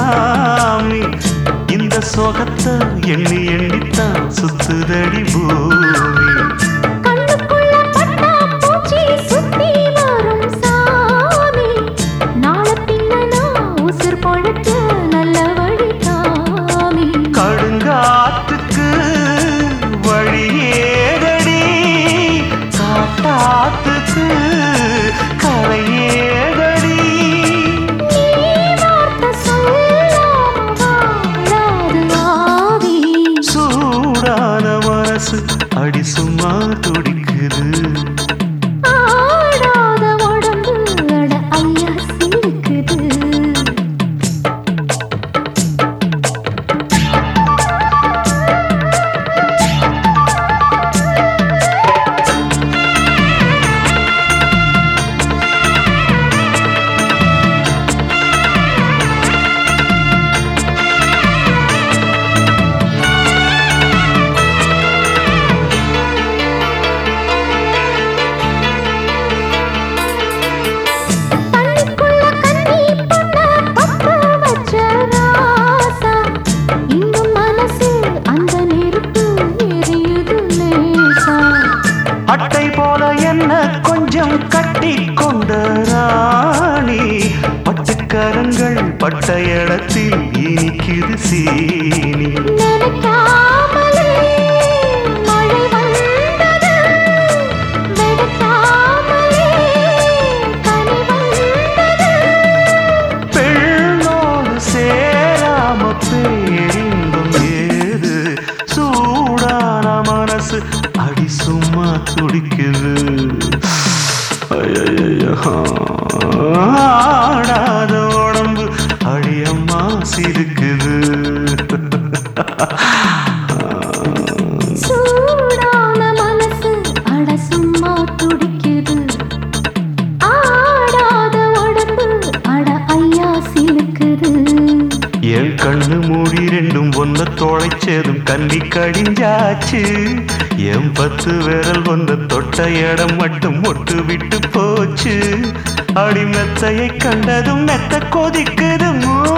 சாமி இந்த சோகத்தை எண்ணி எண்ணித்தான் சுத்துதடி பூமி கண்ணுக்குள்ள பட்டா பூச்சி சுத்தி வரும் சாமி நாள பின்ன நான் உசுர் பொழக்க நல்ல வழி காமி கடுங்காத்துக்கு வழியேதடி காட்டாத்துக்கு கரையேதடி நீ வார்த்தை சொல்லாம வாழாது ஆவி சூடான மனசு அடி சும்மா துடிக்குது ஆடாத உடம்பு அட ஐயா சிலுக்குது தண்ணிக்குள்ள கண்ணி பொண்ண பத்த வச்ச ராசா இந்த மனசு அந்த நெருப்பு எரியுது லேசா அட்டை போல என்ன கொஞ்சம் கட்டி கொண்ட ராணி பட்டுக்கரங்கள் பட்ட இடத்தில் இனிக்குது சீனி நினைக்காமலே மழை வந்தது வெடிக்காமலே கனி வந்தது பெண்ணோடு சேராம பேரின்பம் ஏது சூடான மனசு அடி சும்மா துடிக்குது ஐயையையோ. ஆடாத உடம்பு அடியம்மா சிரிக்குது சூடான மனசு அட சும்மா துடிக்குது ஆடாத உடம்பு அட ஐயா சிலுக்குது என் கண்ணு மூடி ரெண்டும் ஒன்ன தொலைச்சதும் கண்ணி கடிஞ்சாச்சு என் பத்து விரல் ஒன்ன தொட்ட இடம் மட்டும் ஒட்டு விட்டு போச்சு அடி மெத்தையை கண்டதும் மெத்த கொதிக்குது மூ